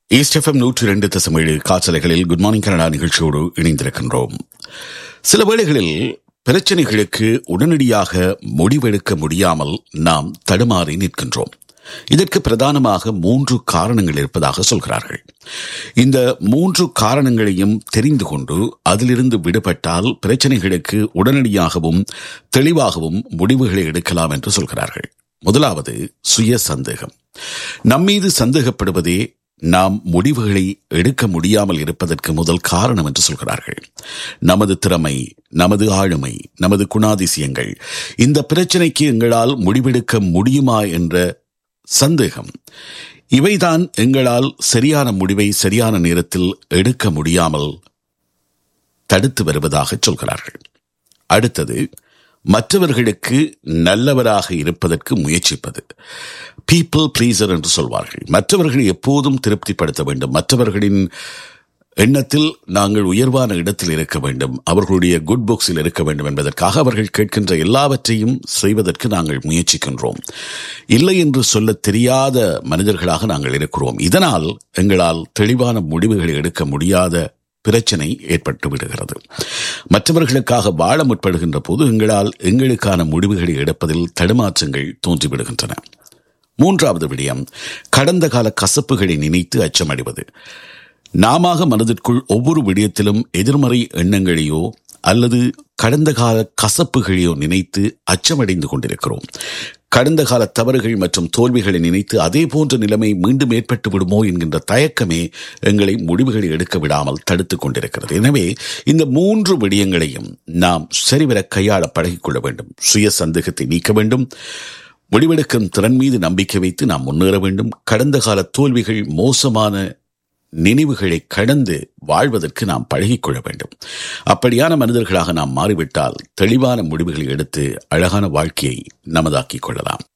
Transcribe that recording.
east FM நூற்றி ரெண்டு தசமேழு காற்றலைகளில் குட் மார்னிங் கனடா நிகழ்ச்சியோடு இணைந்திருக்கின்றோம் சில வேளைகளில் பிரச்சனைகளுக்கு உடனடியாக முடிவெடுக்க முடியாமல் நாம் தடுமாறி நிற்கின்றோம் இதற்கு பிரதானமாக மூன்று காரணங்கள் இருப்பதாக சொல்கிறார்கள் இந்த மூன்று காரணங்களையும் தெரிந்து கொண்டு அதிலிருந்து விடுபட்டால் பிரச்சனைகளுக்கு உடனடியாகவும் தெளிவாகவும் முடிவுகளை எடுக்கலாம் என்று சொல்கிறார்கள் முதலாவது சுய சந்தேகம் நம்மீது சந்தேகப்படுவதே நாம் முடிவுகளை எடுக்க முடியாமல் இருப்பதற்கு முதல் காரணம் என்று சொல்கிறார்கள் நமது திறமை நமது ஆளுமை நமது குணாதிசயங்கள் இந்த பிரச்சனைக்கு எங்களால் முடிவெடுக்க முடியுமா என்ற சந்தேகம் இவைதான் எங்களால் சரியான முடிவை சரியான நேரத்தில் எடுக்க முடியாமல் தடுத்து வருவதாக சொல்கிறார்கள் அடுத்தது மற்றவர்களுக்கு நல்லவராக இருப்பதற்கு முயற்சிப்பது பீப்புள் ப்ளீசர் என்று சொல்வார்கள் மற்றவர்களை எப்போதும் திருப்திப்படுத்த வேண்டும் மற்றவர்களின் எண்ணத்தில் நாங்கள் உயர்வான இடத்தில் இருக்க வேண்டும் அவர்களுடைய குட் புக்ஸில் இருக்க வேண்டும் என்பதற்காக அவர்கள் கேட்கின்ற எல்லாவற்றையும் செய்வதற்கு நாங்கள் முயற்சிக்கின்றோம் இல்லை என்று சொல்ல தெரியாத மனிதர்களாக நாங்கள் இருக்கிறோம் இதனால் எங்களால் தெளிவான முடிவுகளை எடுக்க முடியாத பிரச்சனை ஏற்பட்டு விடுகிறது மற்றவர்களுக்காக வாழ முற்படுகின்ற போது எங்களால் எங்களுக்கான முடிவுகளை எடுப்பதில் தடுமாற்றங்கள் தோன்றிவிடுகின்றன மூன்றாவது விடயம் கடந்த கால கசப்புகளை நினைத்து அச்சமடைவது நாம மனதிற்குள் ஒவ்வொரு விடயத்திலும் எதிர்மறை எண்ணங்களையோ அல்லது கடந்த கால கசப்புகளையோ நினைத்து அச்சமடைந்து கொண்டிருக்கிறோம் கடந்த கால தவறுகள் மற்றும் தோல்விகளை நினைத்து அதே போன்ற நிலைமை மீண்டும் ஏற்பட்டு விடுமோ என்கின்ற தயக்கமே எங்களை முடிவுகளை எடுக்க விடாமல் தடுத்துக் கொண்டிருக்கிறது எனவே இந்த மூன்று விடயங்களையும் நாம் சரிவர கையாள பழகிக்கொள்ள வேண்டும் சுய சந்தேகத்தை நீக்க வேண்டும் முடிவெடுக்கும் திறன் மீது நம்பிக்கை வைத்து நாம் முன்னேற வேண்டும் கடந்த கால தோல்விகள் மோசமான நினைவுகளை கடந்து வாழ்வதற்கு நாம் பழகிக்கொள்ள வேண்டும் அப்படியான மனிதர்களாக நாம் மாறிவிட்டால் தெளிவான முடிவுகளை எடுத்து அழகான வாழ்க்கையை நமதாக்கிக் கொள்ளலாம்